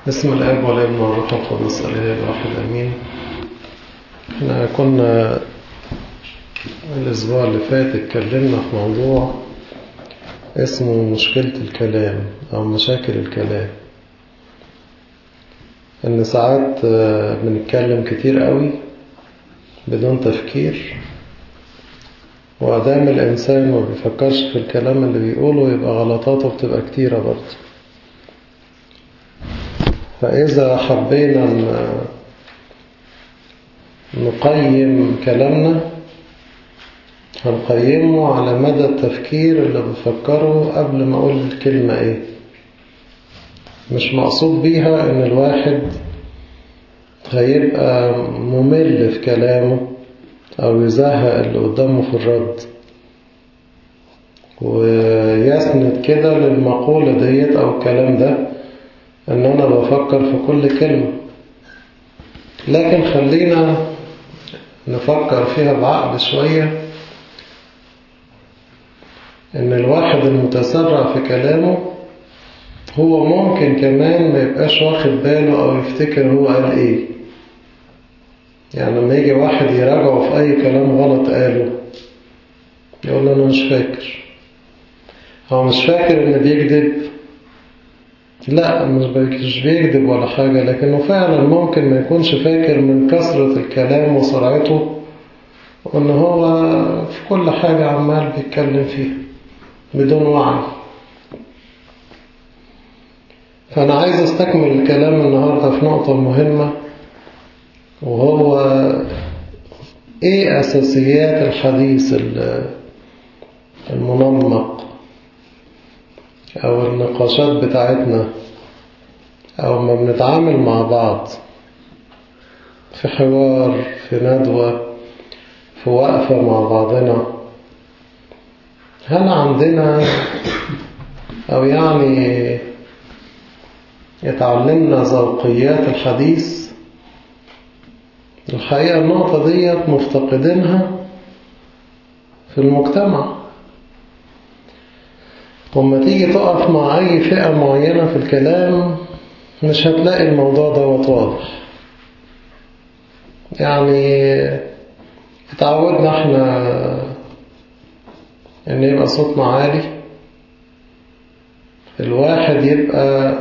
بسم الاب والابن والروح القدس الاله الواحد امين احنا كنا الاسبوع اللي فات اتكلمنا في موضوع اسمه مشكلة الكلام او مشاكل الكلام ان ساعات بنتكلم كتير قوي بدون تفكير وأدام الإنسان ما بيفكرش في الكلام اللي بيقوله يبقى غلطاته بتبقى كتيرة برضه فإذا حبينا نقيم كلامنا هنقيمه على مدى التفكير اللي بفكره قبل ما أقول الكلمة إيه مش مقصود بيها إن الواحد هيبقى ممل في كلامه أو يزهق اللي قدامه في الرد ويسند كده للمقولة ديت أو الكلام ده ان انا بفكر في كل كلمة لكن خلينا نفكر فيها بعقل شوية ان الواحد المتسرع في كلامه هو ممكن كمان ما يبقاش واخد باله او يفتكر هو قال ايه يعني لما يجي واحد يراجعه في اي كلام غلط قاله يقول انا مش فاكر هو مش فاكر ان بيكذب لا مش بيكذب ولا حاجة لكنه فعلا ممكن ما يكونش فاكر من كثرة الكلام وسرعته وان هو في كل حاجة عمال بيتكلم فيها بدون وعي فأنا عايز استكمل الكلام النهاردة في نقطة مهمة وهو ايه اساسيات الحديث المنمق أو النقاشات بتاعتنا أو ما بنتعامل مع بعض في حوار في ندوة في وقفة مع بعضنا هل عندنا أو يعني يتعلمنا ذوقيات الحديث الحقيقة النقطة ديت مفتقدينها في المجتمع وما تيجي تقف مع أي فئة معينة في الكلام مش هتلاقي الموضوع دوت واضح يعني اتعودنا احنا ان يبقى صوتنا عالي الواحد يبقى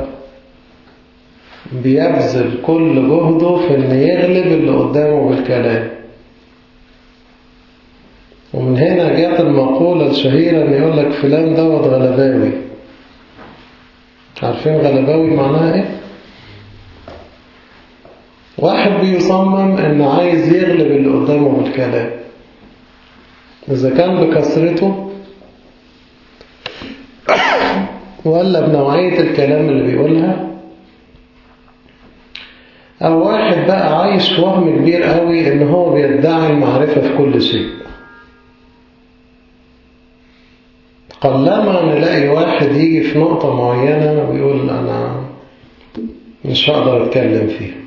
بيبذل كل جهده في ان يغلب اللي قدامه بالكلام ومن هنا جاءت المقولة الشهيرة ان يقول لك فلان دوت غلباوي عارفين غلباوي معناها ايه واحد بيصمم ان عايز يغلب اللي قدامه بالكلام اذا كان بكثرته ولا بنوعية الكلام اللي بيقولها او واحد بقى عايش في وهم كبير قوي ان هو بيدعي المعرفة في كل شيء قلما نلاقي واحد يجي في نقطة معينة ويقول أنا مش هقدر أتكلم فيها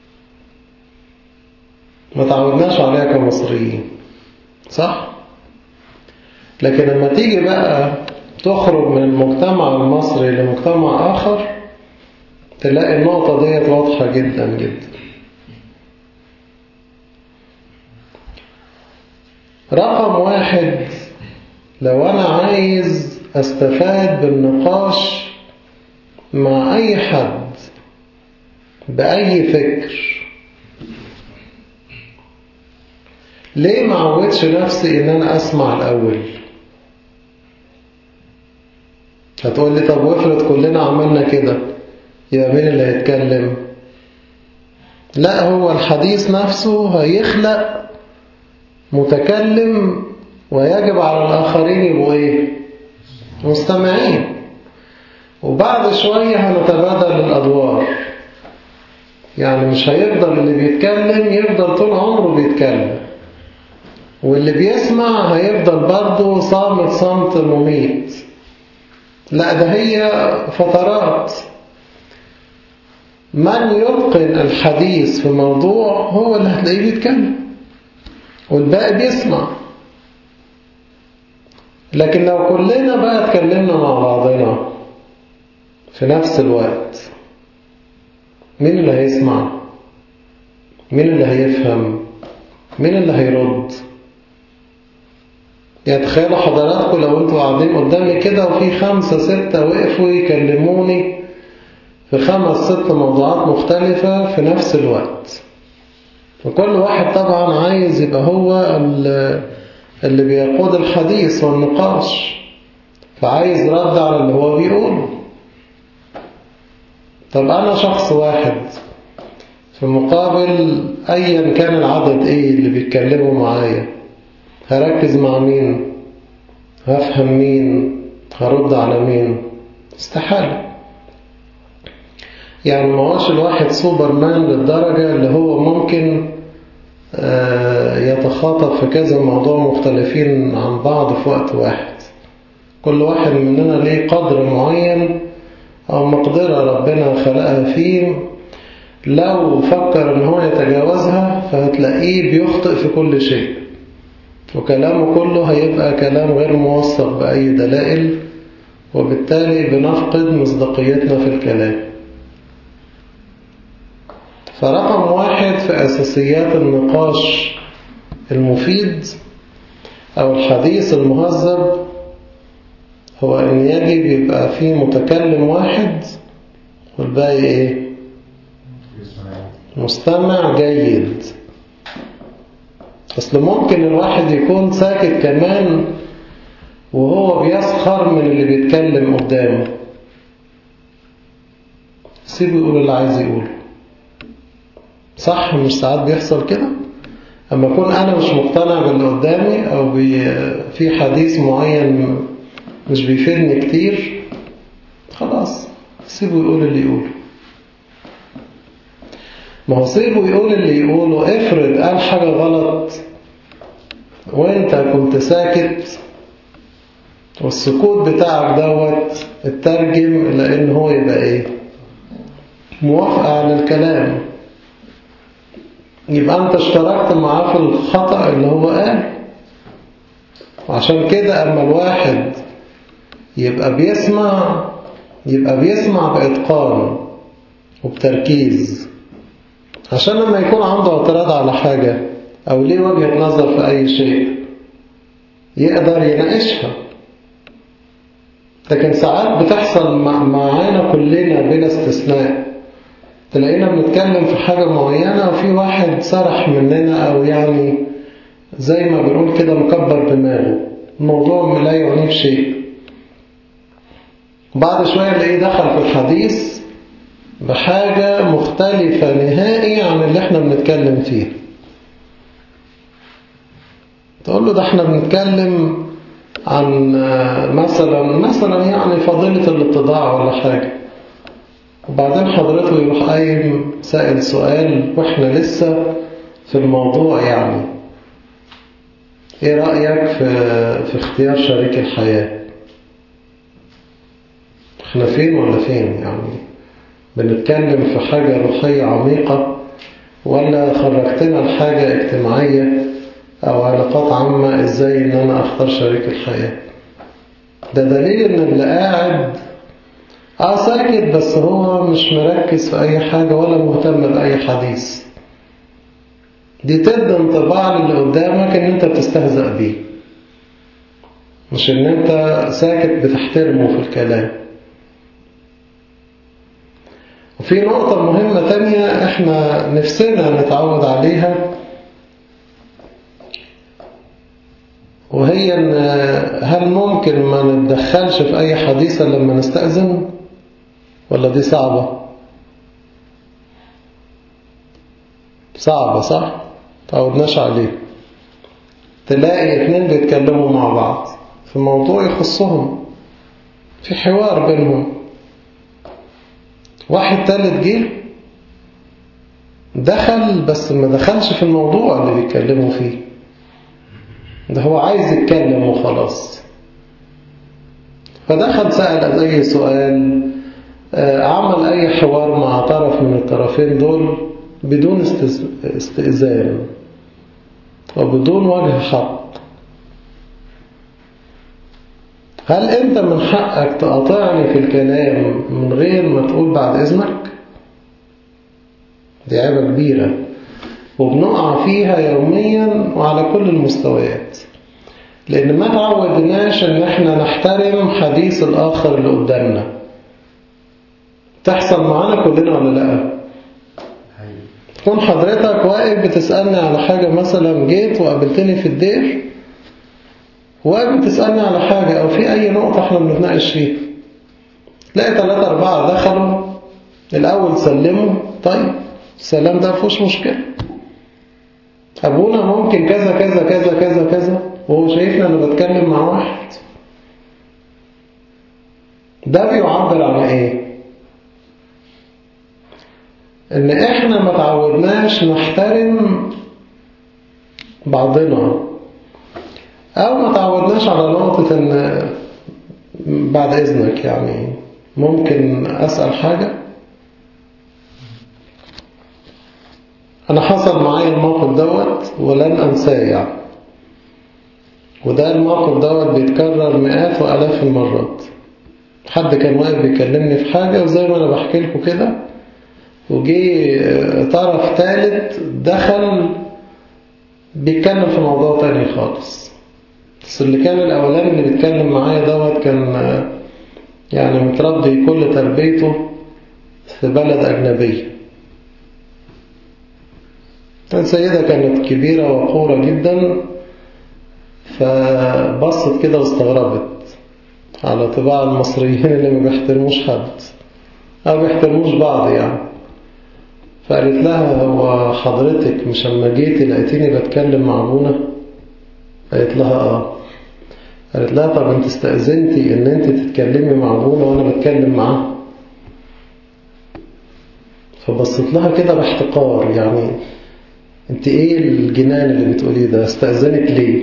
ما تعودناش عليها كمصريين صح؟ لكن لما تيجي بقى تخرج من المجتمع المصري لمجتمع آخر تلاقي النقطة ديت واضحة جدا جدا رقم واحد لو أنا عايز أستفاد بالنقاش مع أي حد بأي فكر ليه ما عودش نفسي إن أنا أسمع الأول هتقول لي طب وافرض كلنا عملنا كده يبقى مين اللي هيتكلم لا هو الحديث نفسه هيخلق متكلم ويجب على الآخرين يبقوا إيه؟ مستمعين وبعد شوية هنتبادل الأدوار يعني مش هيفضل اللي بيتكلم يفضل طول عمره بيتكلم واللي بيسمع هيفضل برضه صامت صمت مميت لا ده هي فترات من يتقن الحديث في موضوع هو اللي هتلاقيه بيتكلم والباقي بيسمع لكن لو كلنا بقى اتكلمنا مع بعضنا في نفس الوقت مين اللي هيسمع مين اللي هيفهم مين اللي هيرد يعني تخيلوا حضراتكم لو انتوا قاعدين قدامي كده وفي خمسة ستة وقفوا يكلموني في خمس ست موضوعات مختلفة في نفس الوقت وكل واحد طبعا عايز يبقى هو اللي بيقود الحديث والنقاش فعايز رد على اللي هو بيقوله طب أنا شخص واحد في مقابل أيا كان العدد إيه اللي بيتكلموا معايا هركز مع مين هفهم مين هرد على مين استحالة يعني ما هوش الواحد سوبرمان للدرجة اللي هو ممكن يتخاطب في كذا موضوع مختلفين عن بعض في وقت واحد كل واحد مننا ليه قدر معين أو مقدرة ربنا خلقها فيه لو فكر ان هو يتجاوزها فهتلاقيه بيخطئ في كل شيء وكلامه كله هيبقى كلام غير موثق بأي دلائل وبالتالي بنفقد مصداقيتنا في الكلام فرقم واحد في أساسيات النقاش المفيد أو الحديث المهذب هو أن يجب يبقى فيه متكلم واحد والباقي إيه؟ مستمع جيد أصل ممكن الواحد يكون ساكت كمان وهو بيسخر من اللي بيتكلم قدامه سيبه يقول اللي عايز يقوله صح مش ساعات بيحصل كده أما أكون أنا مش مقتنع باللي قدامي أو في حديث معين مش بيفيدني كتير خلاص سيبه يقول اللي يقوله ما هو سيبه يقول اللي يقوله افرض قال حاجة غلط وانت كنت ساكت والسكوت بتاعك دوت اترجم إلى ان هو يبقى ايه موافقة على الكلام يبقى انت اشتركت معاه في الخطأ اللي هو قال وعشان كده اما الواحد يبقى بيسمع يبقى بيسمع بإتقان وبتركيز عشان لما يكون عنده اعتراض على حاجة أو ليه وجهة نظر في أي شيء يقدر يناقشها لكن ساعات بتحصل معانا كلنا بلا استثناء تلاقينا بنتكلم في حاجة معينة وفي واحد سرح مننا أو يعني زي ما بنقول كده مكبر دماغه الموضوع لا يعنيه شيء بعد شوية نلاقيه دخل في الحديث بحاجة مختلفة نهائي عن اللي احنا بنتكلم فيه تقول له ده احنا بنتكلم عن مثلا مثلا يعني فضيلة الاتضاع ولا حاجة وبعدين حضرته يروح قايم سائل سؤال واحنا لسه في الموضوع يعني ايه رأيك في, في اختيار شريك الحياة احنا فين ولا فين يعني بنتكلم في حاجة روحية عميقة ولا خرجتنا لحاجة اجتماعية أو علاقات عامة إزاي إن أنا أختار شريك الحياة ده دليل إن اللي قاعد آه ساكت بس هو مش مركز في أي حاجة ولا مهتم بأي حديث دي تدي انطباع للي قدامك إن أنت بتستهزأ بيه مش إن أنت ساكت بتحترمه في الكلام وفي نقطة مهمة تانية احنا نفسنا نتعود عليها وهي ان هل ممكن ما نتدخلش في اي حديث لما نستأذن ولا دي صعبة صعبة صح تعودناش عليه تلاقي اتنين بيتكلموا مع بعض في موضوع يخصهم في حوار بينهم واحد تالت جه دخل بس ما دخلش في الموضوع اللي بيتكلموا فيه ده هو عايز يتكلم وخلاص فدخل سأل أي سؤال عمل أي حوار مع طرف من الطرفين دول بدون استئذان وبدون وجه حق هل أنت من حقك تقاطعني في الكلام من غير ما تقول بعد إذنك؟ دي عيبة كبيرة وبنقع فيها يوميا وعلى كل المستويات لأن ما تعودناش إن إحنا نحترم حديث الآخر اللي قدامنا تحصل معانا كلنا ولا لأ تكون حضرتك واقف بتسألني على حاجة مثلا جيت وقابلتني في الدير واقف بتسألني على حاجة أو في أي نقطة إحنا بنتناقش فيها تلاقي ثلاثة أربعة دخلوا الأول سلموا طيب السلام ده مفيهوش مشكلة أبونا ممكن كذا كذا كذا كذا كذا وهو شايفنا أنا بتكلم مع واحد ده بيعبر عن إيه؟ إن إحنا ما تعودناش نحترم بعضنا أو ما تعودناش على نقطة إن بعد إذنك يعني ممكن أسأل حاجة أنا حصل معايا الموقف دوت ولن أنساه يعني وده الموقف دوت بيتكرر مئات وآلاف المرات حد كان واقف بيكلمني في حاجة وزي ما أنا بحكي لكم كده وجي طرف ثالث دخل بيتكلم في موضوع تاني خالص بس اللي كان الأولاني اللي بيتكلم معايا دوت كان يعني متربي كل تربيته في بلد أجنبية السيدة كانت كبيرة وقورة جدا فبصت كده واستغربت على طباع المصريين اللي ما بيحترموش حد أو بيحترموش بعض يعني فقالت لها هو حضرتك مش اما جيتي لقيتيني بتكلم مع ابونا قالت لها اه قالت لها طب انت استأذنتي ان انت تتكلمي مع ابونا وانا بتكلم معاه فبصت لها كده باحتقار يعني انت ايه الجنان اللي بتقوليه ده استأذنت ليه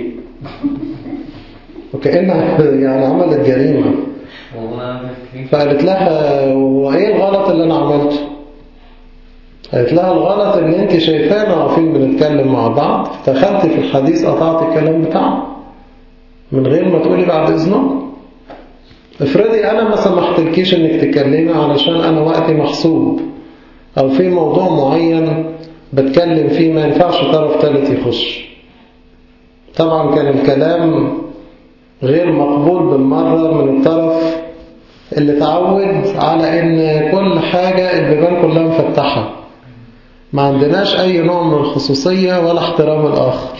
وكأنها يعني عملت جريمة فقالت لها وايه الغلط اللي انا عملته قالت لها الغلط ان انت شايفانا واقفين بنتكلم مع بعض دخلت في الحديث قطعت الكلام بتاعه من غير ما تقولي بعد اذنكم افرضي انا ما سمحتلكيش انك تتكلمي علشان انا وقتي محسوب او في موضوع معين بتكلم فيه ما ينفعش طرف ثالث يخش طبعا كان الكلام غير مقبول بالمرة من الطرف اللي تعود على ان كل حاجة البيبان كلها مفتحة ما عندناش اي نوع من الخصوصية ولا احترام الاخر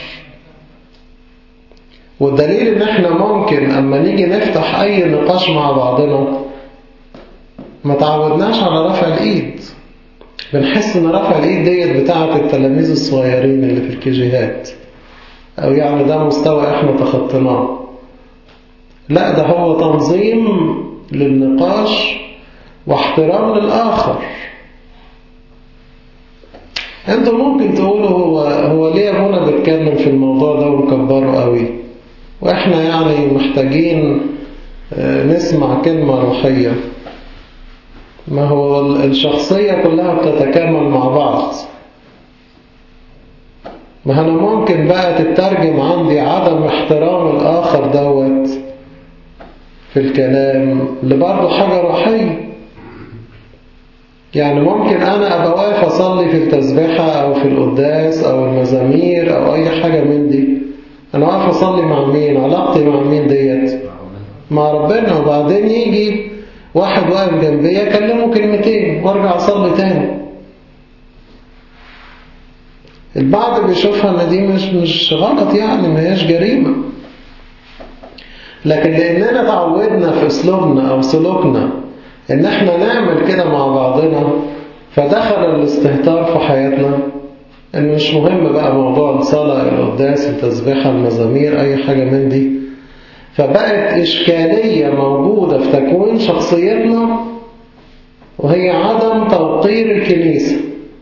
والدليل ان احنا ممكن اما نيجي نفتح اي نقاش مع بعضنا ما تعودناش على رفع الايد بنحس ان رفع الايد ديت بتاعة التلاميذ الصغيرين اللي في الكيجيهات او يعني ده مستوى احنا تخطيناه لا ده هو تنظيم للنقاش واحترام للآخر انتوا ممكن تقولوا هو هو ليه ابونا بيتكلم في الموضوع ده ومكبره قوي واحنا يعني محتاجين نسمع كلمة روحية ما هو الشخصية كلها بتتكامل مع بعض ما أنا ممكن بقى تترجم عندي عدم احترام الآخر دوت في الكلام لبرضه حاجة روحية يعني ممكن أنا أبقى واقف أصلي في التسبيحة أو في القداس أو المزامير أو أي حاجة من دي أنا واقف أصلي مع مين علاقتي مع مين ديت مع ربنا وبعدين يجي واحد واقف جنبي أكلمه كلمتين وارجع أصلي تاني البعض بيشوفها ان دي مش مش غلط يعني ما هياش جريمة لكن لاننا تعودنا في اسلوبنا او سلوكنا ان احنا نعمل كده مع بعضنا فدخل الاستهتار في حياتنا ان مش مهم بقى موضوع الصلاة القداس التسبيحة المزامير اي حاجة من دي فبقت اشكالية موجودة في تكوين شخصيتنا وهي عدم توقير الكنيسة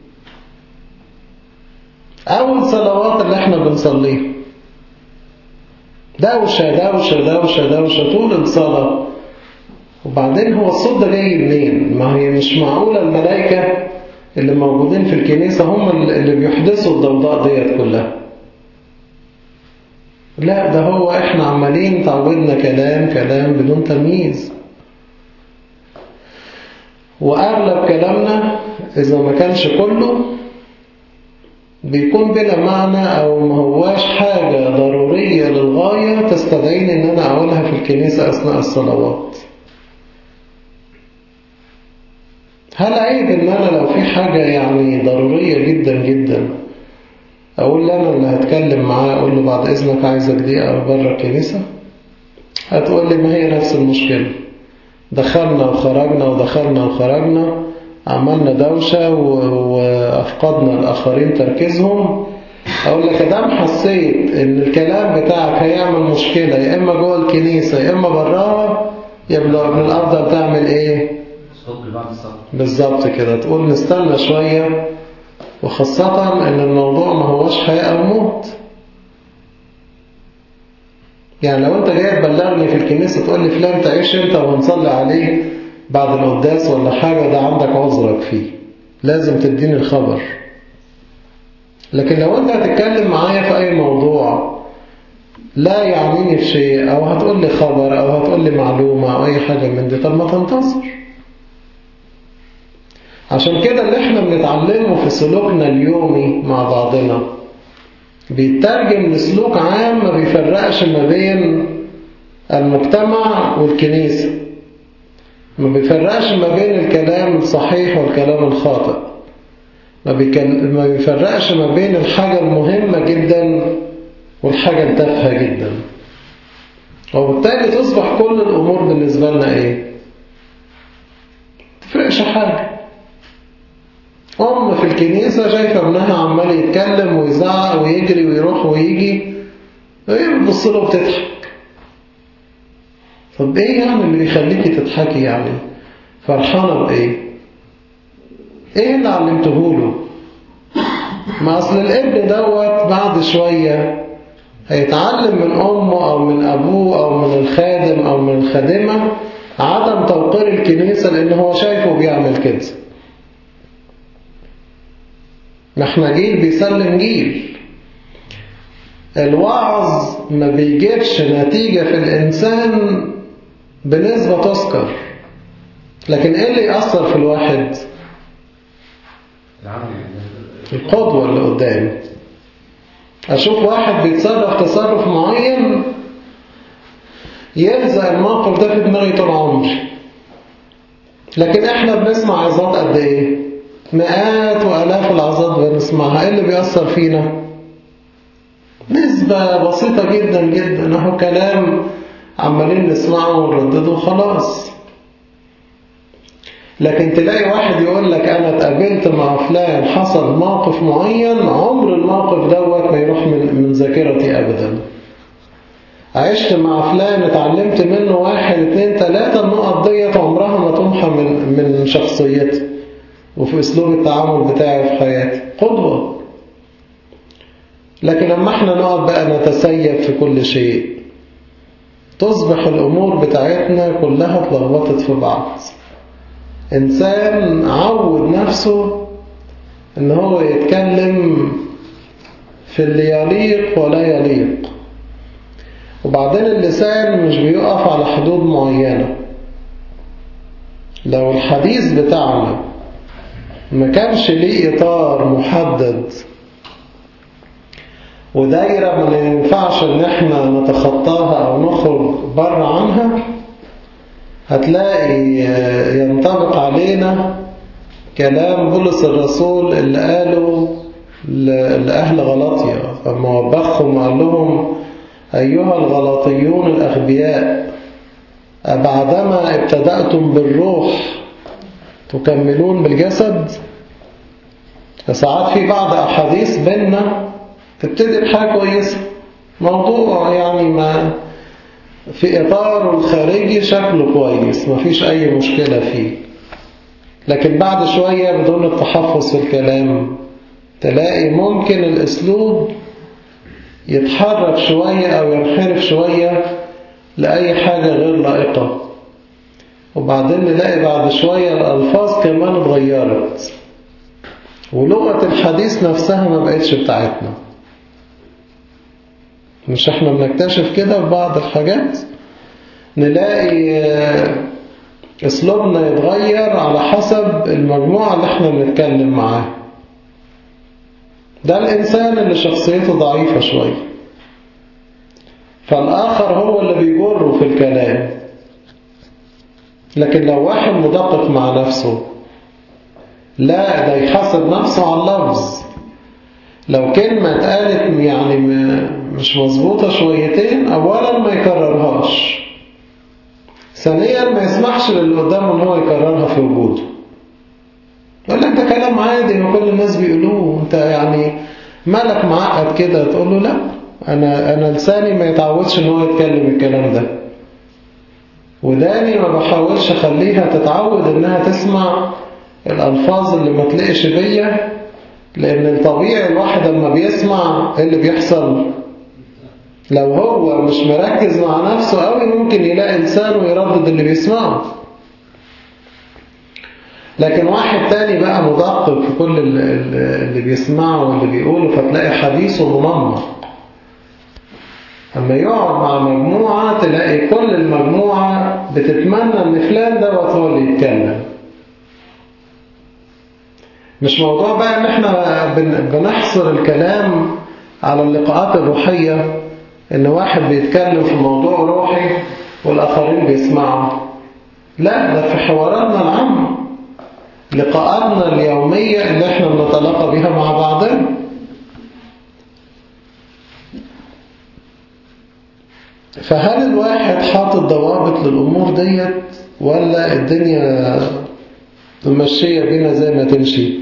أو الصلوات اللي احنا بنصليها دوشة دوشة دوشة دوشة طول الصلاة وبعدين هو الصوت ده جاي منين؟ ما هي مش معقولة الملائكة اللي موجودين في الكنيسة هم اللي بيحدثوا الضوضاء ديت كلها لا ده هو احنا عمالين تعودنا كلام كلام بدون تمييز وأغلب كلامنا إذا ما كانش كله بيكون بلا معنى أو ما هواش حاجة ضرورية للغاية تستدعيني إن أنا أقولها في الكنيسة أثناء الصلوات هل عيب إن أنا لو في حاجة يعني ضرورية جدا جدا أقول أنا اللي هتكلم معاه أقول له بعد إذنك عايزك دقيقة بره الكنيسة هتقول لي ما هي نفس المشكلة دخلنا وخرجنا ودخلنا وخرجنا عملنا دوشة وأفقدنا الآخرين تركيزهم أقول لك أدام حسيت إن الكلام بتاعك هيعمل مشكلة يا إما جوه الكنيسة يا إما براها يبقى من الأفضل تعمل إيه؟ بالظبط كده تقول نستنى شوية وخاصة إن الموضوع ما هوش حياة أو موت يعني لو أنت جاي تبلغني في الكنيسة تقول لي فلان تعيش أنت وهنصلي عليه بعد القداس ولا حاجة ده عندك عذرك فيه لازم تديني الخبر لكن لو أنت هتتكلم معايا في أي موضوع لا يعنيني في شيء أو هتقول لي خبر أو هتقول لي معلومة أو أي حاجة من دي طب ما تنتصر عشان كده اللي احنا بنتعلمه في سلوكنا اليومي مع بعضنا بيترجم لسلوك عام ما بيفرقش ما بين المجتمع والكنيسة ما بيفرقش ما بين الكلام الصحيح والكلام الخاطئ ما, بيكن... ما بيفرقش ما بين الحاجة المهمة جدا والحاجة التافهة جدا وبالتالي تصبح كل الأمور بالنسبة لنا إيه؟ تفرقش حاجة أم في الكنيسة شايفة ابنها عمال يتكلم ويزعق ويجري ويروح ويجي هي بتبص له وبتضحك طب ايه يعني اللي بيخليكي تضحكي يعني فرحانة بإيه ايه اللي علمته له ما أصل الابن دوت بعد شوية هيتعلم من أمه أو من أبوه أو من الخادم أو من الخادمة عدم توقير الكنيسة لأن هو شايفه بيعمل كده ما احنا جيل بيسلم جيل الوعظ ما بيجيبش نتيجة في الإنسان بنسبة تذكر لكن ايه اللي يأثر في الواحد القدوة اللي قدامي أشوف واحد بيتصرف تصرف معين يلزق الموقف ده في دماغي طول عمري لكن احنا بنسمع عظات قد ايه مئات وآلاف العظات بنسمعها ايه اللي بيأثر فينا نسبة بسيطة جدا جدا اهو كلام عمالين نسمعه ونردده وخلاص لكن تلاقي واحد يقول لك أنا اتقابلت مع فلان حصل موقف معين عمر الموقف دوت ما يروح من, من ذاكرتي أبدا عشت مع فلان اتعلمت منه واحد اتنين تلاتة النقط ديت عمرها ما تمحى من, من شخصيتي وفي أسلوب التعامل بتاعي في حياتي قدوة لكن لما احنا نقعد بقى نتسيب في كل شيء تصبح الأمور بتاعتنا كلها اتلخبطت في بعض إنسان عود نفسه إن هو يتكلم في اللي يليق ولا يليق وبعدين اللسان مش بيقف على حدود معينة لو الحديث بتاعنا ما كانش ليه إطار محدد ودايرة ما ينفعش ان احنا نتخطاها او نخرج بره عنها هتلاقي ينطبق علينا كلام بولس الرسول اللي قاله لأهل غلطية فما وبخهم وقال لهم أيها الغلطيون الأغبياء بعدما ابتدأتم بالروح تكملون بالجسد فساعات في بعض أحاديث بيننا تبتدي بحاجة كويسة موضوع يعني ما في إطاره الخارجي شكله كويس ما فيش أي مشكلة فيه لكن بعد شوية بدون التحفظ في الكلام تلاقي ممكن الأسلوب يتحرك شوية أو ينحرف شوية لأي حاجة غير لائقة وبعدين نلاقي بعد شوية الألفاظ كمان اتغيرت ولغة الحديث نفسها ما بقتش بتاعتنا مش احنا بنكتشف كده في بعض الحاجات نلاقي اسلوبنا يتغير على حسب المجموعة اللي احنا بنتكلم معاها ده الإنسان اللي شخصيته ضعيفة شوية فالآخر هو اللي بيجره في الكلام لكن لو واحد مدقق مع نفسه لا ده يحاسب نفسه على اللفظ لو كلمة اتقالت يعني مش مظبوطة شويتين أولا ما يكررهاش ثانيا ما يسمحش للي قدامه ان هو يكررها في وجوده يقول لك ده كلام عادي وكل الناس بيقولوه انت يعني مالك معقد كده تقول له لا انا انا لساني ما يتعودش ان هو يتكلم الكلام ده وداني ما بحاولش اخليها تتعود انها تسمع الالفاظ اللي ما تلاقيش بيا لان الطبيعي الواحد لما بيسمع ايه اللي بيحصل لو هو مش مركز مع نفسه قوي ممكن يلاقي لسانه يردد اللي بيسمعه لكن واحد تاني بقى مدقق في كل اللي بيسمعه واللي بيقوله فتلاقي حديثه منمق أما يقعد مع مجموعة تلاقي كل المجموعة بتتمنى أن فلان دوت هو اللي يتكلم مش موضوع بقى ان احنا بنحصر الكلام على اللقاءات الروحية ان واحد بيتكلم في موضوع روحي والآخرين بيسمعوا لا ده في حواراتنا العامة لقاءاتنا اليومية اللي احنا بنتلاقى بها مع بعضنا فهل الواحد حاطط ضوابط للأمور ديت ولا الدنيا ممشية بينا زي ما تمشي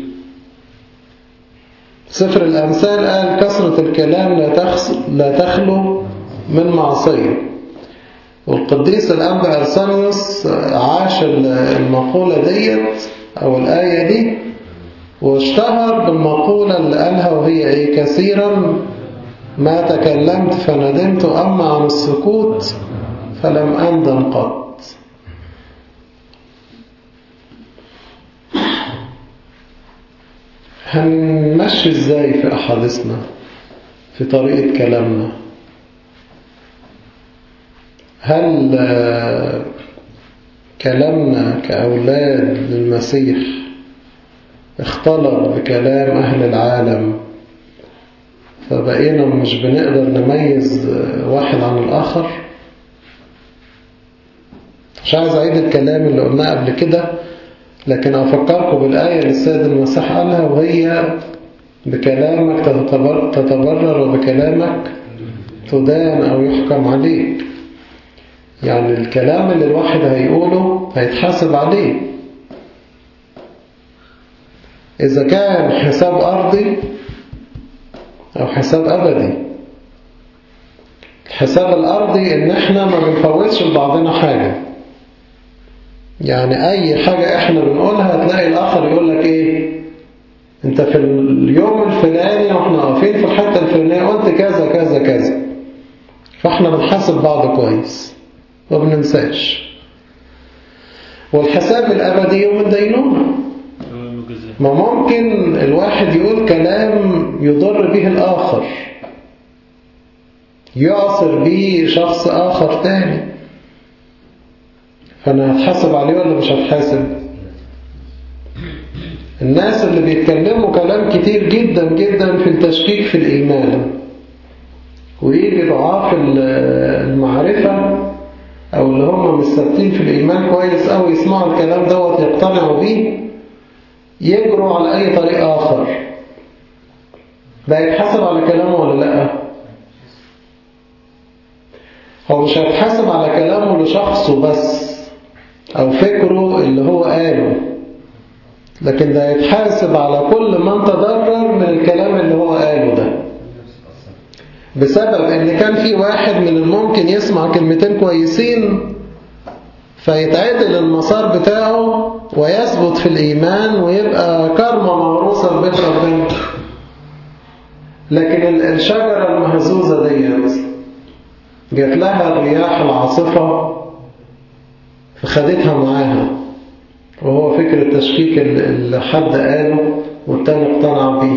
سفر الأمثال قال كثرة الكلام لا, لا تخلو من معصية والقديس الأنبا أرسانيوس عاش المقولة ديت أو الآية دي واشتهر بالمقولة اللي قالها وهي إيه كثيرا ما تكلمت فندمت أما عن السكوت فلم أندم قط هنمشي ازاي في أحاديثنا في طريقة كلامنا هل كلامنا كأولاد للمسيح اختلط بكلام أهل العالم فبقينا مش بنقدر نميز واحد عن الآخر مش عايز أعيد الكلام اللي قلناه قبل كده لكن أفكركم بالآية اللي السيد المسيح قالها وهي بكلامك تتبرر وبكلامك تدان أو يحكم عليك يعني الكلام اللي الواحد هيقوله هيتحاسب عليه إذا كان حساب أرضي أو حساب أبدي الحساب الأرضي إن إحنا ما بنفوتش لبعضنا حاجة يعني أي حاجة إحنا بنقولها هتلاقي الآخر يقول لك إيه أنت في اليوم الفلاني وإحنا واقفين في الحتة الفلانية قلت كذا كذا كذا فإحنا بنحاسب بعض كويس ما بننساش والحساب الأبدي يوم الدينونة ما ممكن الواحد يقول كلام يضر به الآخر يعصر به شخص آخر تاني فأنا هتحاسب عليه ولا مش هتحاسب الناس اللي بيتكلموا كلام كتير جدا جدا في التشكيك في الإيمان ويجي ضعاف المعرفة أو اللي هم مش ثابتين في الإيمان كويس أو يسمعوا الكلام دوت يقتنعوا بيه يجروا على أي طريق آخر ده يتحاسب على كلامه ولا لأ هو مش هيتحاسب على كلامه لشخصه بس أو فكره اللي هو قاله لكن ده يتحاسب على كل من تضرر من الكلام اللي هو قاله ده بسبب ان كان في واحد من الممكن يسمع كلمتين كويسين فيتعدل المسار بتاعه ويثبت في الإيمان ويبقى كرمة موروثة بيت ربنا لكن الشجرة المهزوزة ديت جات لها الرياح العاصفة فخدتها معاها وهو فكر التشكيك اللي حد قاله والتاني اقتنع بيه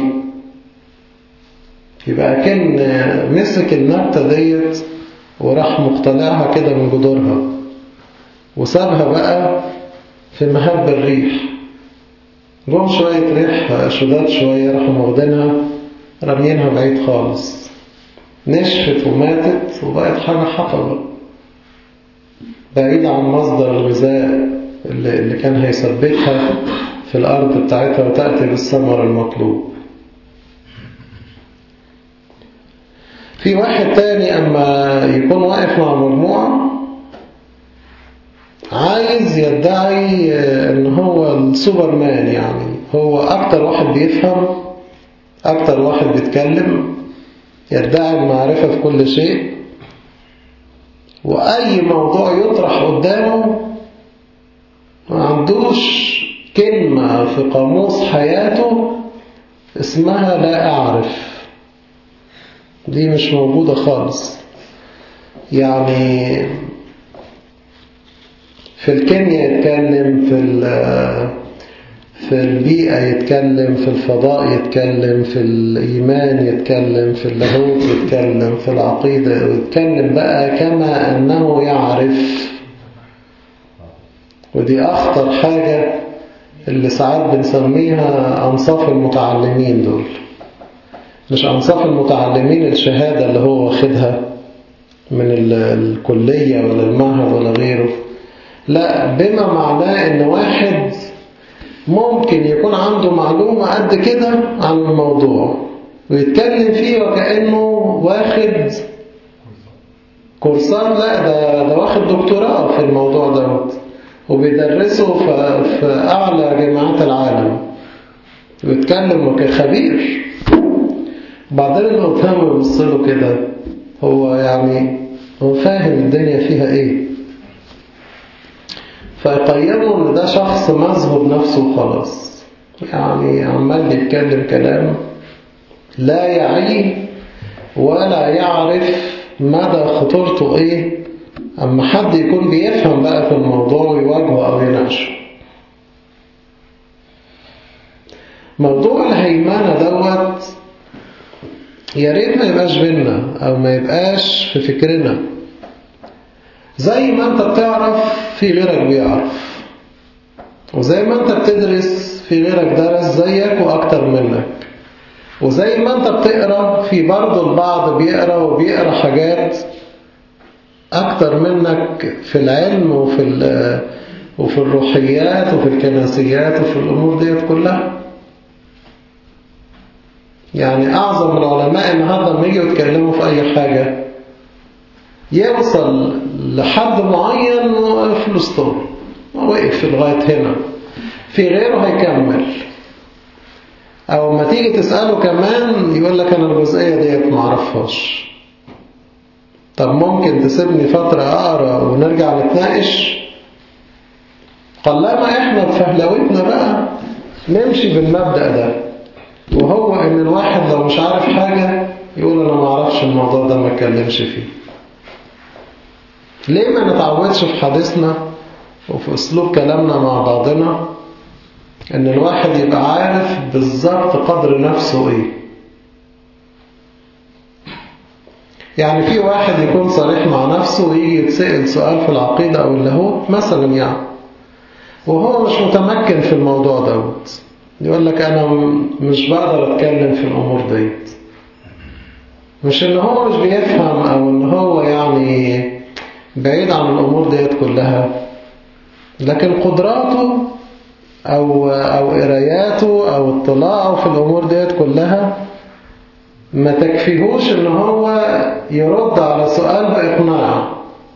يبقى كان مسك النبتة ديت وراح مقتلعها كده من جذورها وسابها بقى في مهب الريح جم شوية ريح شداد شوية راحوا واخدينها رمينها بعيد خالص نشفت وماتت وبقت حاجة حطبة بعيد عن مصدر الغذاء اللي اللي كان هيثبتها في الأرض بتاعتها وتأتي بالثمر المطلوب في واحد تاني أما يكون واقف مع مجموعة عايز يدعي ان هو السوبرمان يعني هو اكتر واحد بيفهم اكتر واحد بيتكلم يدعي المعرفة في كل شيء واي موضوع يطرح قدامه ما عندوش كلمة في قاموس حياته اسمها لا اعرف دي مش موجودة خالص يعني في الكيمياء يتكلم في في البيئة يتكلم في الفضاء يتكلم في الإيمان يتكلم في اللاهوت يتكلم في العقيدة يتكلم بقى كما أنه يعرف ودي أخطر حاجة اللي ساعات بنسميها أنصاف المتعلمين دول مش أنصاف المتعلمين الشهادة اللي هو واخدها من الكلية ولا المعهد ولا غيره لا بما معناه ان واحد ممكن يكون عنده معلومة قد كده عن الموضوع ويتكلم فيه وكأنه واخد كورسان لا ده, ده واخد دكتوراه في الموضوع دوت وبيدرسه في أعلى جامعات العالم ويتكلم كخبير بعدين اللي قدامه يبص له كده هو يعني هو فاهم الدنيا فيها ايه فيقيموا ان ده شخص مذهب نفسه خلاص يعني عمال يتكلم كلام لا يعي ولا يعرف مدى خطورته ايه اما حد يكون بيفهم بقى في الموضوع ويواجهه او يناقشه موضوع الهيمنة دوت يا ريت ما يبقاش بينا او ما يبقاش في فكرنا زي ما انت بتعرف في غيرك بيعرف وزي ما انت بتدرس في غيرك درس زيك واكتر منك وزي ما انت بتقرا في برضه البعض بيقرا وبيقرا حاجات اكتر منك في العلم وفي وفي الروحيات وفي الكنسيات وفي الامور ديت كلها يعني اعظم العلماء النهارده لما يجوا يتكلموا في اي حاجه يوصل لحد معين وقف له ستور وقف لغاية هنا في غيره هيكمل أو ما تيجي تسأله كمان يقول لك أنا الجزئية ديت معرفهاش طب ممكن تسيبني فترة أقرأ ونرجع نتناقش قلما إحنا بفهلوتنا بقى نمشي بالمبدأ ده وهو إن الواحد لو مش عارف حاجة يقول أنا معرفش الموضوع ده ما اتكلمش فيه ليه ما نتعودش في حديثنا وفي أسلوب كلامنا مع بعضنا إن الواحد يبقى عارف بالظبط قدر نفسه إيه يعني في واحد يكون صريح مع نفسه ويجي يتسأل سؤال في العقيدة أو اللاهوت مثلا يعني وهو مش متمكن في الموضوع دوت يقول لك أنا مش بقدر أتكلم في الأمور ديت مش إن هو مش بيفهم أو إن هو يعني بعيد عن الأمور ديت كلها لكن قدراته أو, أو قراياته أو اطلاعه في الأمور ديت كلها ما تكفيهوش ان هو يرد على سؤال بإقناع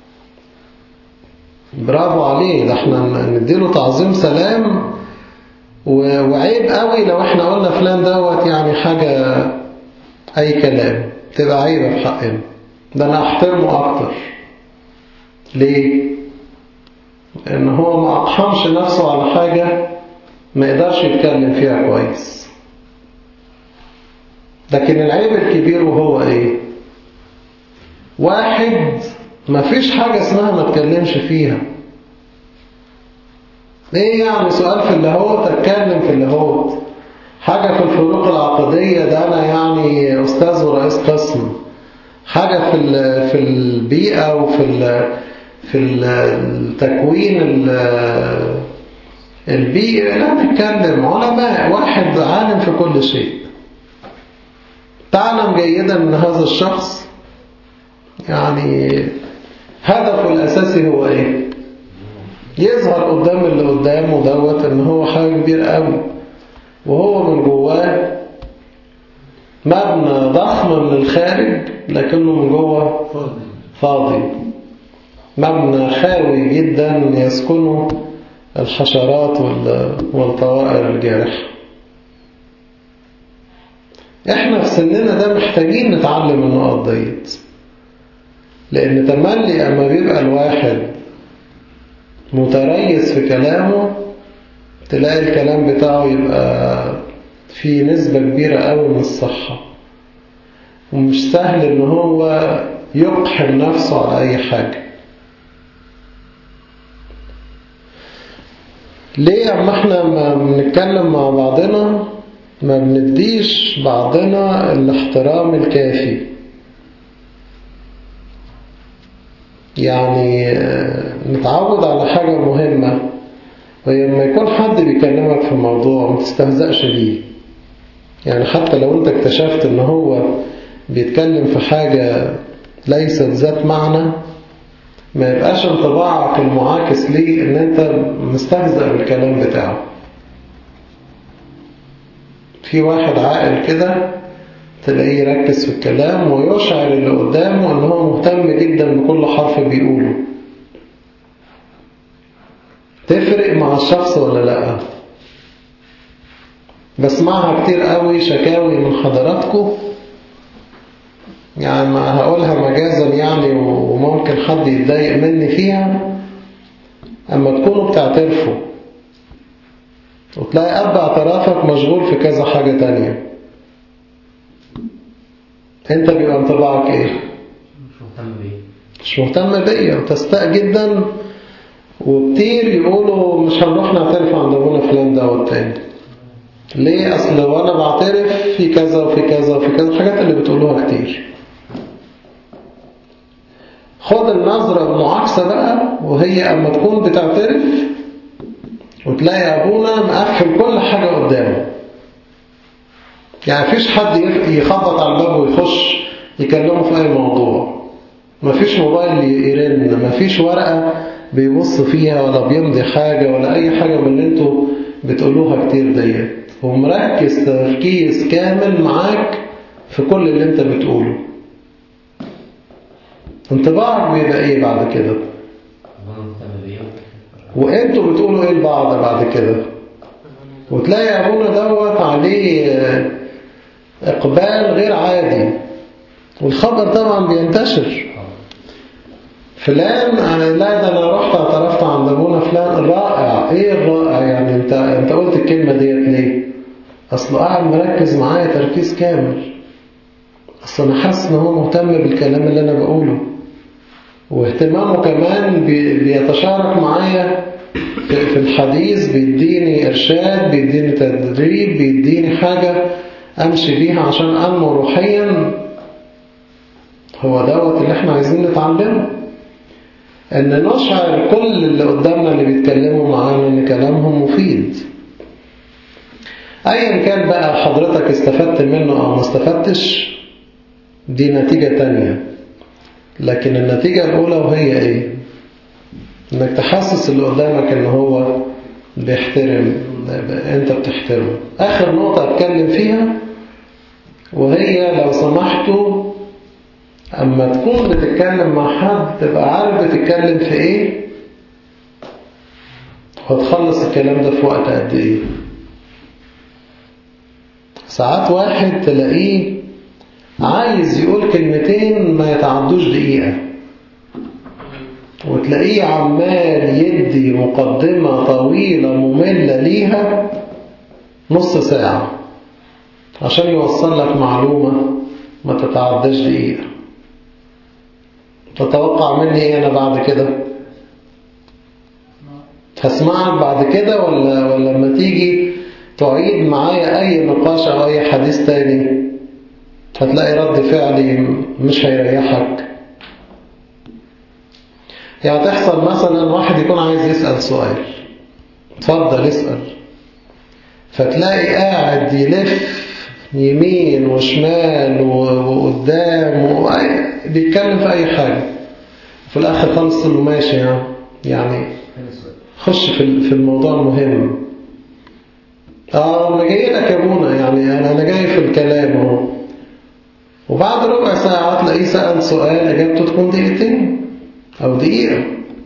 برافو عليه ده احنا نديله تعظيم سلام وعيب قوي لو احنا قلنا فلان دوت يعني حاجة اي كلام تبقى عيبة في حقنا ده انا احترمه اكتر ليه ان هو ما اقحمش نفسه على حاجة ما يقدرش يتكلم فيها كويس لكن العيب الكبير وهو ايه واحد ما فيش حاجة اسمها ما تكلمش فيها ايه يعني سؤال في اللاهوت اتكلم في اللاهوت حاجة في الفروق العقدية ده انا يعني استاذ ورئيس قسم حاجة في في البيئة وفي ال في التكوين البيئي لا نتكلم علماء واحد عالم في كل شيء تعلم جيدا أن هذا الشخص يعني هدفه الأساسي هو إيه يظهر قدام اللي قدامه دوت ان هو حاجة كبيرة قوي وهو من جواه مبنى ضخم من الخارج لكنه من جوه فاضي فاضي مبنى خاوي جدا يسكنه الحشرات وال- والطوائر الجارحة احنا في سننا ده محتاجين نتعلم النقط ديت لان تملي اما بيبقى الواحد متريث في كلامه تلاقي الكلام بتاعه يبقى فيه نسبة كبيرة قوي من الصحة ومش سهل ان هو يقحم نفسه على اي حاجة ليه اما احنا ما بنتكلم مع بعضنا ما بنديش بعضنا الاحترام الكافي يعني آه، نتعود على حاجة مهمة وهي لما يكون حد بيكلمك في موضوع ما تستهزأش بيه يعني حتى لو انت اكتشفت ان هو بيتكلم في حاجة ليست ذات معنى ما يبقاش انطباعك المعاكس ليه ان انت مستهزأ بالكلام بتاعه في واحد عاقل كده تلاقيه يركز في الكلام ويشعر اللي قدامه ان هو مهتم جدا بكل حرف بيقوله تفرق مع الشخص ولا لا بسمعها كتير قوي شكاوي من حضراتكم يعني ما هقولها مجازا يعني وممكن حد يتضايق مني فيها اما تكونوا بتعترفوا وتلاقي قلب اعترافك مشغول في كذا حاجة تانية انت بيبقى انطباعك ايه مش مهتم بيه مش مهتم بيا وتستاء جدا وكتير يقولوا مش هنروح نعترف عند ابونا فلان ده والتاني ليه اصل وانا بعترف في كذا وفي كذا وفي كذا الحاجات اللي بتقولوها كتير خد النظرة المعاكسة بقى وهي اما تكون بتعترف وتلاقي ابونا مقفل كل حاجة قدامه يعني مفيش حد يخبط على الباب ويخش يكلمه في اي موضوع مفيش موبايل يرن مفيش ورقة بيبص فيها ولا بيمضي حاجة ولا أي حاجة من اللي انتوا بتقولوها كتير ديت هو مركز تركيز كامل معاك في كل اللي انت بتقوله انطباعك بيبقى ايه بعد كده وانا مهتم بيه وانتوا بتقولوا ايه لبعض بعد كده وتلاقي ابونا دوت عليه اقبال غير عادي والخبر طبعا بينتشر فلان أنا لا ده انا رحت اعترفت عند ابونا فلان رائع ايه الرائع يعني انت انت قلت الكلمه ديت ليه اصله قاعد مركز معايا تركيز كامل اصل انا حاسس ان هو مهتم بالكلام اللي انا بقوله واهتمامه كمان بي- بيتشارك معايا في في الحديث بيديني ارشاد بيديني تدريب بيديني حاجه امشي بيها عشان انمو روحيا هو دوت اللي احنا عايزين نتعلمه ان نشعر كل اللي قدامنا اللي بيتكلموا معانا ان كلامهم مفيد ايا كان بقى حضرتك استفدت منه او ما استفدتش دي نتيجة تانية لكن النتيجة الاولى وهي ايه انك تحسس اللي قدامك ان هو بيحترم انت بتحترمه اخر نقطة اتكلم فيها وهي لو سمحتوا أما تكون بتتكلم مع حد تبقى عارف بتتكلم في إيه وتخلص الكلام ده في وقت قد إيه ساعات واحد تلاقيه عايز يقول كلمتين ما يتعدوش دقيقة وتلاقيه عمال يدي مقدمة طويلة مملة ليها نص ساعة عشان يوصل لك معلومة ما تتعداش دقيقة تتوقع مني ايه انا بعد كده هسمعك بعد كده ولا ولا لما تيجي تعيد معايا اي نقاش او اي حديث تاني هتلاقي رد فعلي مش هيريحك يعني تحصل مثلا واحد يكون عايز يسأل سؤال اتفضل اسأل فتلاقي قاعد يلف يمين وشمال و- وقدام و... بيتكلم في أي حاجة في الآخر خالص له ماشي يعني يعني فين السؤال؟ خش في ال- في الموضوع المهم اه انا جاي لك يا ابونا يعني انا انا جاي في الكلام اهو وبعد ربع ساعة تلاقيه سأل سؤال اجابته تكون دقيقتين او دقيقة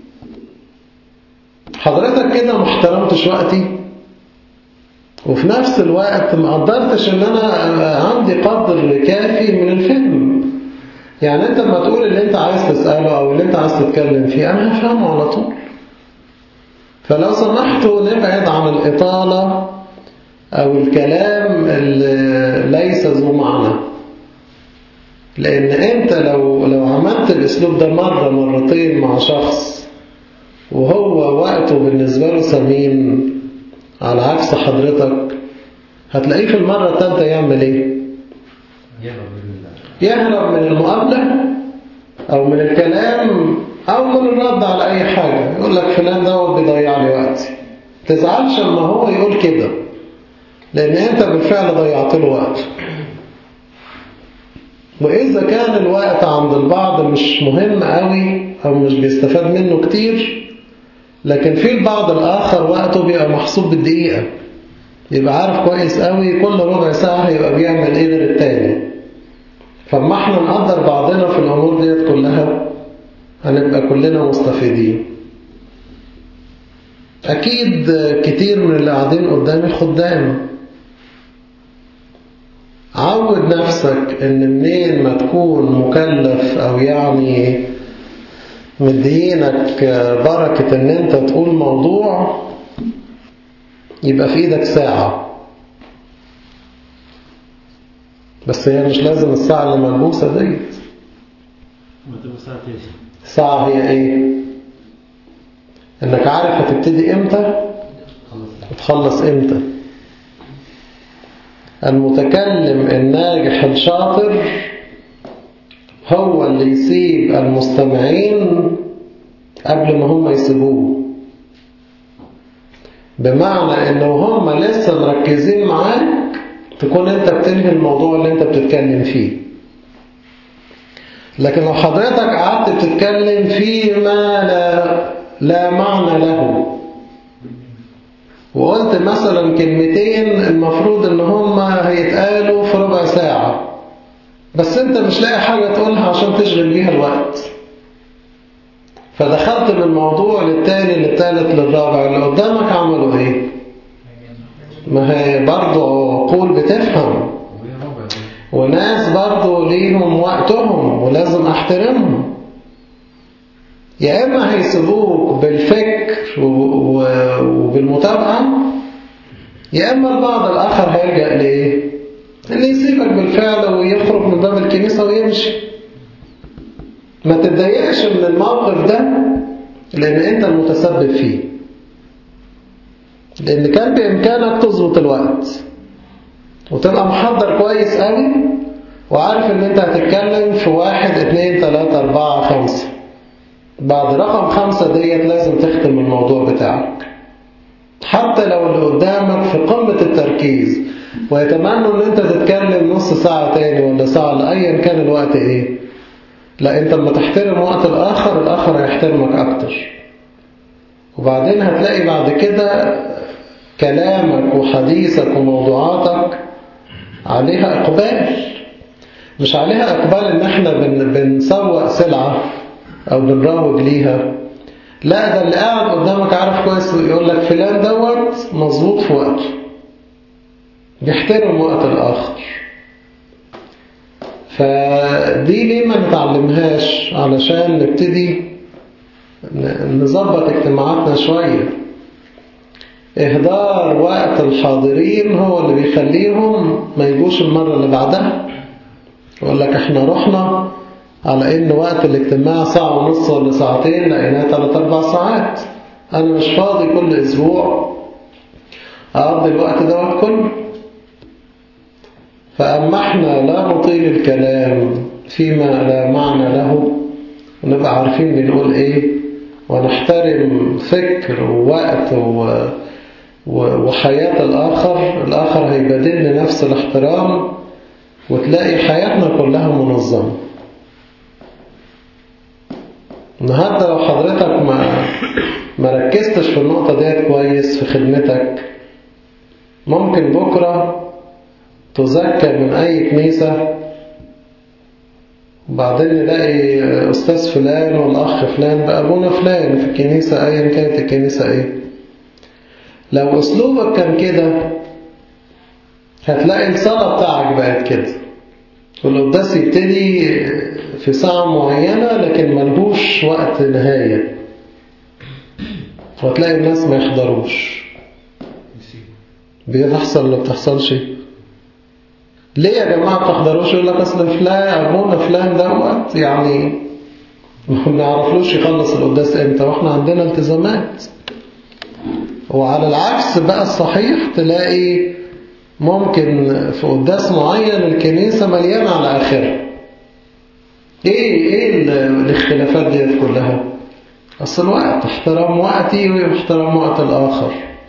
حضرتك كده ما احترمتش وقتي وفي نفس الوقت ما قدرتش ان انا عندي قدر كافي من الفهم يعني انت لما تقول اللي انت عايز تسأله او اللي انت عايز تتكلم فيه انا هفهمه على طول فلو سمحتوا نبعد عن الإطالة أو الكلام اللي ليس ذو معنى لأن أنت لو لو عملت الأسلوب ده مرة مرتين مع شخص وهو وقته بالنسبة له ثمين على عكس حضرتك هتلاقيه في المرة الثالثة يعمل إيه؟ يهرب بإذن الله يهرب من المقابلة أو من الكلام أو من الرد على أي حاجة يقول لك فلان دوت بيضيع لي وقتي تزعلش لما هو يقول كده لأن أنت بالفعل ضيعت له وقته وإذا كان الوقت عند البعض مش مهم قوي أو مش بيستفاد منه كتير لكن في البعض الآخر وقته بيبقى محسوب بالدقيقة يبقى عارف كويس قوي كل ربع ساعة هيبقى بيعمل إيه غير التاني فما احنا نقدر بعضنا في الأمور ديت كلها هنبقى كلنا مستفيدين أكيد كتير من اللي قاعدين قدامي خدام عود نفسك ان منين ما تكون مكلف او يعني مدينك بركة ان انت تقول موضوع يبقى في ايدك ساعة بس هي مش لازم الساعة اللي ملبوسة ديت ما تبقى ساعة ايه؟ الساعة هي ايه انك عارف هتبتدي امتى خلص وتخلص امتى المتكلم الناجح الشاطر هو اللي يسيب المستمعين قبل ما هم يسيبوه بمعنى انه هم لسه مركزين معاك تكون انت بتنهي الموضوع اللي انت بتتكلم فيه لكن لو حضرتك قعدت بتتكلم فيما لا, لا معنى له وقلت مثلا كلمتين المفروض ان هم هيتقالوا في ربع ساعة بس انت مش لاقي حاجة تقولها عشان تشغل بيها الوقت فدخلت من موضوع للتاني للتالت للرابع اللي قدامك عملوا ايه ما هي برضو عقول بتفهم ويهرب وناس برضو ليهم وقتهم ولازم احترمهم يا إما هيسيبوك بالفكر و- و- وبالمتابعة يا إما البعض الآخر هيلجأ لإيه؟ إن يسيبك بالفعل ويخرج من باب الكنيسة ويمشي ما تتضايقش من الموقف ده لأن أنت المتسبب فيه لأن كان بإمكانك تظبط الوقت وتبقى محضر كويس قوي وعارف ان انت هتتكلم في واحد اتنين تلاتة اربعة خمسة بعد رقم خمسة ديت لازم تختم الموضوع بتاعك حتى لو اللي قدامك في قمة التركيز ويتمنوا ان انت تتكلم نص ساعة تاني ولا ساعة لأيا كان الوقت ايه لا انت لما تحترم وقت الاخر الاخر هيحترمك اكتر وبعدين هتلاقي بعد كده كلامك وحديثك وموضوعاتك عليها إقبال مش عليها إقبال إن إحنا بن بنسوق سلعة أو بنروج ليها لا ده اللي قاعد قدامك عارف كويس يقول لك فلان دوت مظبوط في وقته بيحترم وقت الآخر فدي ليه ما نتعلمهاش علشان نبتدي نظبط اجتماعاتنا شوية إهدار وقت الحاضرين هو اللي بيخليهم ما يجوش المرة اللي بعدها يقول لك احنا رحنا على ان وقت الاجتماع ساعة ونص ولا ساعتين لقيناها ثلاث اربع ساعات انا مش فاضي كل اسبوع اقضي الوقت ده كله فأما احنا لا نطيل الكلام فيما لا معنى له ونبقى عارفين بنقول ايه ونحترم فكر ووقت و... و- وحياة الآخر الآخر هيبادلني نفس الاحترام وتلاقي حياتنا كلها منظمة النهاردة لو حضرتك ما ما ركزتش في النقطة ديت كويس في خدمتك ممكن بكرة تزكى من أي كنيسة وبعدين نلاقي أستاذ فلان والأخ فلان بقى أبونا فلان في الكنيسة أيا كانت الكنيسة إيه لو أسلوبك كان كده هتلاقي الصلاة بتاعك بقت كده والقداس يبتدي في ساعة معينة لكن ملهوش وقت نهاية وتلاقي الناس ما يحضروش بتحصل ولا بتحصلش ليه يا جماعة ما تحضروش يقول لك أصل فلان أبونا فلان دوت يعني ما بنعرفلوش يخلص القداس امتى واحنا عندنا التزامات وعلى العكس بقى الصحيح تلاقي ممكن في قداس معين الكنيسة مليانة على آخرها ايه ايه ال- الاختلافات ديت كلها اصل الوقت احترام وقتي واحترام وقت الآخر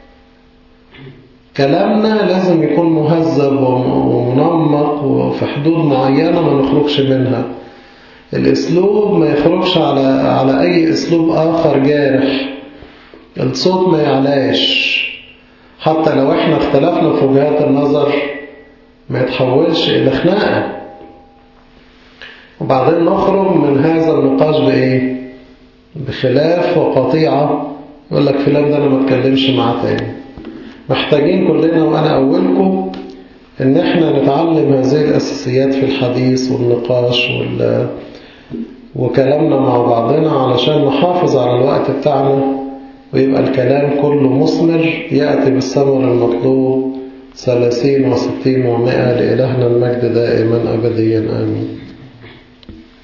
كلامنا لازم يكون مهذب وم- ومنمق وفي حدود معينة ما نخرجش منها الاسلوب ما يخرجش على على اي اسلوب اخر جارح الصوت ما يعلاش حتى لو احنا اختلفنا في وجهات النظر ما يتحولش الى خناقه وبعدين نخرج من هذا النقاش بايه بخلاف وقطيعه يقول لك فلان ده انا ما اتكلمش معاه تاني محتاجين كلنا وانا اولكم ان احنا نتعلم هذه الاساسيات في الحديث والنقاش وال وكلامنا مع بعضنا علشان نحافظ على الوقت بتاعنا ويبقى الكلام كله مثمر يأتي بالثمر المطلوب ثلاثين وستين ومائة لإلهنا المجد دائما أبديا آمين